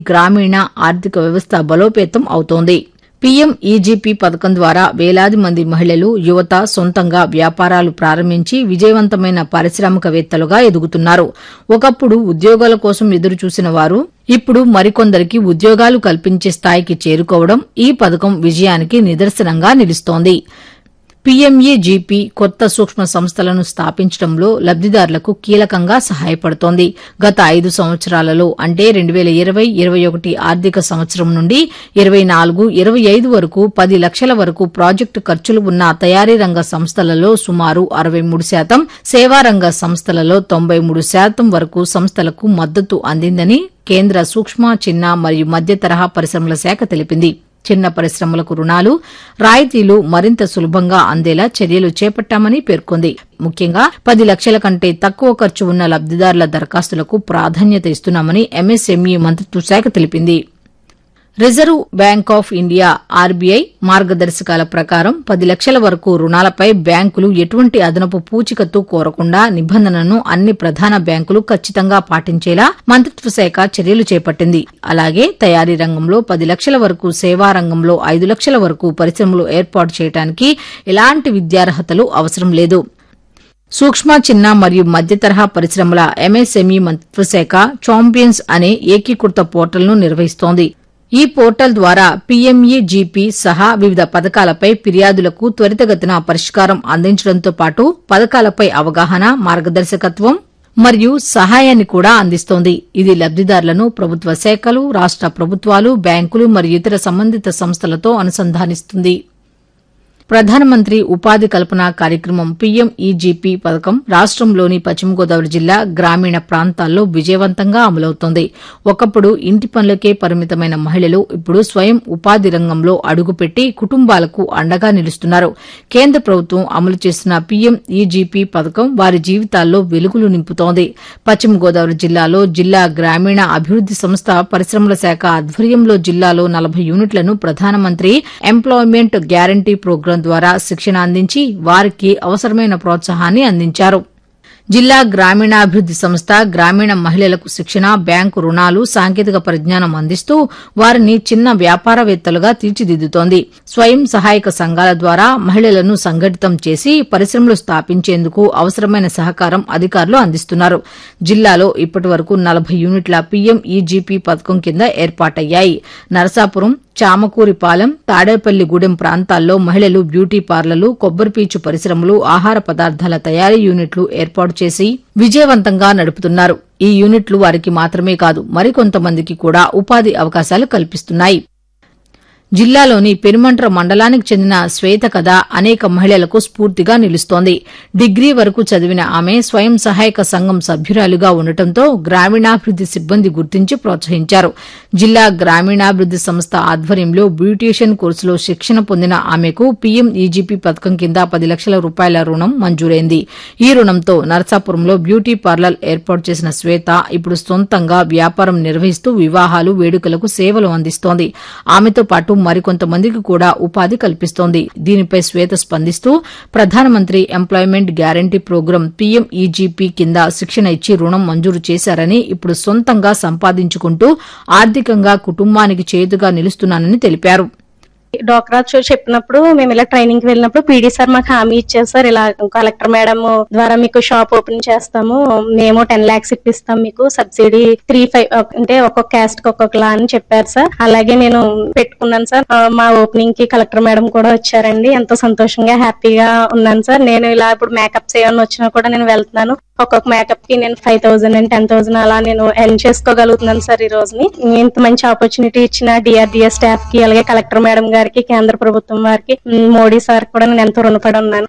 గ్రామీణ ఆర్థిక వ్యవస్థ బలోపేతం అవుతోంది పీఎం ఈజీపీ పథకం ద్వారా వేలాది మంది మహిళలు యువత సొంతంగా వ్యాపారాలు ప్రారంభించి విజయవంతమైన పారిశ్రామికవేత్తలుగా ఎదుగుతున్నారు ఒకప్పుడు ఉద్యోగాల కోసం ఎదురుచూసిన వారు ఇప్పుడు మరికొందరికి ఉద్యోగాలు కల్పించే స్థాయికి చేరుకోవడం ఈ పథకం విజయానికి నిదర్శనంగా నిలుస్తోంది పీఎంఏజీపీ కొత్త సూక్ష్మ సంస్థలను స్థాపించడంలో లబ్దిదారులకు కీలకంగా సహాయపడుతోంది గత ఐదు సంవత్సరాలలో అంటే రెండు వేల ఇరవై ఇరవై ఒకటి ఆర్థిక సంవత్సరం నుండి ఇరవై నాలుగు ఇరవై ఐదు వరకు పది లక్షల వరకు ప్రాజెక్టు ఖర్చులు ఉన్న తయారీ రంగ సంస్థలలో సుమారు అరవై మూడు శాతం సేవారంగ సంస్థలలో తొంభై మూడు శాతం వరకు సంస్థలకు మద్దతు అందిందని కేంద్ర సూక్ష్మ చిన్న మరియు మధ్య తరహా పరిశ్రమల శాఖ తెలిపింది చిన్న పరిశ్రమలకు రుణాలు రాయితీలు మరింత సులభంగా అందేలా చర్యలు చేపట్టామని పేర్కొంది ముఖ్యంగా పది లక్షల కంటే తక్కువ ఖర్చు ఉన్న లబ్దిదారుల దరఖాస్తులకు ప్రాధాన్యత ఇస్తున్నామని ఎంఎస్ఎంఈ మంత్రిత్వ శాఖ తెలిపింది reserve bank of India RBI మార్గదర్శకాల ప్రకారం పది లక్షల వరకు రుణాలపై బ్యాంకులు ఎటువంటి అదనపు పూచికత్తు కోరకుండా నిబంధనను అన్ని ప్రధాన బ్యాంకులు ఖచ్చితంగా పాటించేలా మంత్రిత్వ శాఖ చర్యలు చేపట్టింది అలాగే తయారీ రంగంలో పది లక్షల వరకు సేవా రంగంలో ఐదు లక్షల వరకు పరిశ్రమలు ఏర్పాటు చేయడానికి ఎలాంటి విద్యార్హతలు అవసరం లేదు సూక్ష్మ చిన్న మరియు మధ్య తరహా పరిశ్రమల ఎంఎస్ఎంఈ మంత్రిత్వ శాఖ చాంపియన్స్ అనే ఏకీకృత పోర్టల్ను నిర్వహిస్తోంది ఈ పోర్టల్ ద్వారా పీఎంఈజీపీ సహా వివిధ పథకాలపై ఫిర్యాదులకు త్వరితగతిన పరిష్కారం అందించడంతో పాటు పథకాలపై అవగాహన మార్గదర్శకత్వం మరియు సహాయాన్ని కూడా అందిస్తోంది ఇది లబ్దిదారులను ప్రభుత్వ శాఖలు రాష్ట ప్రభుత్వాలు బ్యాంకులు మరియు ఇతర సంబంధిత సంస్థలతో అనుసంధానిస్తుంది ప్రధానమంత్రి ఉపాధి కల్పన కార్యక్రమం పీఎంఈజీపీ పథకం రాష్టంలోని పశ్చిమ గోదావరి జిల్లా గ్రామీణ ప్రాంతాల్లో విజయవంతంగా అమలవుతోంది ఒకప్పుడు ఇంటి పనులకే పరిమితమైన మహిళలు ఇప్పుడు స్వయం ఉపాధి రంగంలో అడుగుపెట్టి కుటుంబాలకు అండగా నిలుస్తున్నారు కేంద్ర ప్రభుత్వం అమలు చేస్తున్న పీఎంఈజీపీ పథకం వారి జీవితాల్లో వెలుగులు నింపుతోంది పశ్చిమ గోదావరి జిల్లాలో జిల్లా గ్రామీణ అభివృద్ది సంస్థ పరిశ్రమల శాఖ ఆధ్వర్యంలో జిల్లాలో నలభై యూనిట్లను ప్రధానమంత్రి ఎంప్లాయ్మెంట్ గ్యారంటీ ప్రోగ్రాం ద్వారా శిక్షణ అందించి వారికి అవసరమైన ప్రోత్సాహాన్ని అందించారు జిల్లా గ్రామీణాభివృద్ది సంస్థ గ్రామీణ మహిళలకు శిక్షణ బ్యాంకు రుణాలు సాంకేతిక పరిజ్ఞానం అందిస్తూ వారిని చిన్న వ్యాపారవేత్తలుగా తీర్చిదిద్దుతోంది స్వయం సహాయక సంఘాల ద్వారా మహిళలను సంఘటితం చేసి పరిశ్రమలు స్థాపించేందుకు అవసరమైన సహకారం అధికారులు అందిస్తున్నారు జిల్లాలో ఇప్పటి వరకు నలభై యూనిట్ల పీఎంఈజీపీ పథకం కింద ఏర్పాటయ్యాయి నరసాపురం చామకూరిపాలెం తాడేపల్లిగూడెం ప్రాంతాల్లో మహిళలు బ్యూటీ పార్లర్లు కొబ్బరిపీచు పరిశ్రమలు ఆహార పదార్థాల తయారీ యూనిట్లు ఏర్పాటు చేసి విజయవంతంగా నడుపుతున్నారు ఈ యూనిట్లు వారికి మాత్రమే కాదు మరికొంతమందికి కూడా ఉపాధి అవకాశాలు కల్పిస్తున్నాయి జిల్లాలోని పెనుమంట్ర మండలానికి చెందిన శ్వేత కథ అనేక మహిళలకు స్ఫూర్తిగా నిలుస్తోంది డిగ్రీ వరకు చదివిన ఆమె స్వయం సహాయక సంఘం సభ్యురాలుగా ఉండటంతో గ్రామీణాభివృద్ది సిబ్బంది గుర్తించి ప్రోత్సహించారు జిల్లా గ్రామీణాభివృద్ది సంస్థ ఆధ్వర్యంలో బ్యూటీషియన్ కోర్సులో శిక్షణ పొందిన ఆమెకు పీఎం ఈజీపీ పథకం కింద పది లక్షల రూపాయల రుణం మంజూరైంది ఈ రుణంతో నర్సాపురంలో బ్యూటీ పార్లర్ ఏర్పాటు చేసిన శ్వేత ఇప్పుడు సొంతంగా వ్యాపారం నిర్వహిస్తూ వివాహాలు వేడుకలకు సేవలు అందిస్తోంది ఆమెతో పాటు మరికొంతమందికి కూడా ఉపాధి కల్పిస్తోంది దీనిపై శ్వేత స్పందిస్తూ ప్రధానమంత్రి ఎంప్లాయ్మెంట్ గ్యారంటీ ప్రోగ్రాం పీఎంఈజీపీ కింద శిక్షణ ఇచ్చి రుణం మంజూరు చేశారని ఇప్పుడు సొంతంగా సంపాదించుకుంటూ ఆర్థికంగా కుటుంబానికి చేదుగా నిలుస్తున్నానని తెలిపారు డోక్రా చూ చెప్పినప్పుడు మేము ఇలా ట్రైనింగ్ కి వెళ్ళినప్పుడు పీడీ సార్ మాకు హామీ ఇచ్చారు సార్ ఇలా కలెక్టర్ మేడం ద్వారా మీకు షాప్ ఓపెన్ చేస్తాము మేము టెన్ లాక్స్ ఇప్పిస్తాం మీకు సబ్సిడీ త్రీ ఫైవ్ అంటే ఒక్కొక్క క్యాస్ట్ కి ఒక్కొక్కలా అని చెప్పారు సార్ అలాగే నేను పెట్టుకున్నాను సార్ ఆ, మా ఓపెనింగ్ కి కలెక్టర్ మేడం కూడా వచ్చారండి ఎంతో సంతోషంగా హ్యాపీగా ఉన్నాను సార్ నేను ఇలా ఇప్పుడు మేకప్స్ ఏమైనా వచ్చినా కూడా నేను వెళ్తున్నాను ఒక్కొక్క మేకప్ కి నేను five thousand and ten thousand అలా నేను ఎర్న్ చేసుకోగలుగుతున్నాను సార్ ఈ రోజుని ఇంత మంచి ఆపర్చునిటీ ఇచ్చిన డిఆర్డిఎస్ స్టాఫ్ కి అలాగే కలెక్టర్ మేడం గారికి కేంద్ర ప్రభుత్వం వారికి ఉమ్, మోడీ సార్ కూడా నేను ఎంతో రుణపడి ఉన్నాను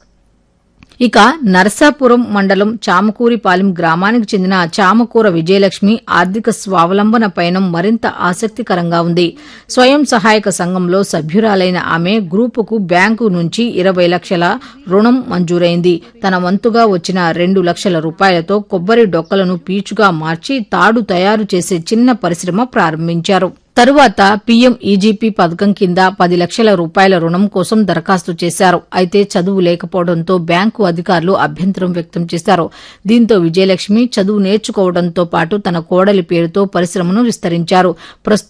ఇక నర్సాపురం మండలం చామకూరిపాలెం గ్రామానికి చెందిన చామకూర విజయలక్ష్మి ఆర్థిక స్వావలంబన పయనం మరింత ఆసక్తికరంగా ఉంది స్వయం సహాయక సంఘంలో సభ్యురాలైన ఆమె గ్రూపుకు బ్యాంకు నుంచి ఇరవై లక్షల రుణం మంజూరైంది తన వంతుగా వచ్చిన రెండు లక్షల రూపాయలతో కొబ్బరి డొక్కలను పీచుగా మార్చి తాడు తయారు చేసే చిన్న పరిశ్రమ ప్రారంభించారు తరువాత పీఎం ఈజీపీ పథకం కింద పది లక్షల రూపాయల రుణం కోసం దరఖాస్తు చేశారు అయితే చదువు లేకపోవడంతో బ్యాంకు అధికారులు అభ్యంతరం వ్యక్తం చేశారు దీంతో విజయలక్ష్మి చదువు నేర్చుకోవడంతో పాటు తన కోడలి పేరుతో పరిశ్రమను విస్తరించారు ప్రస్తుతం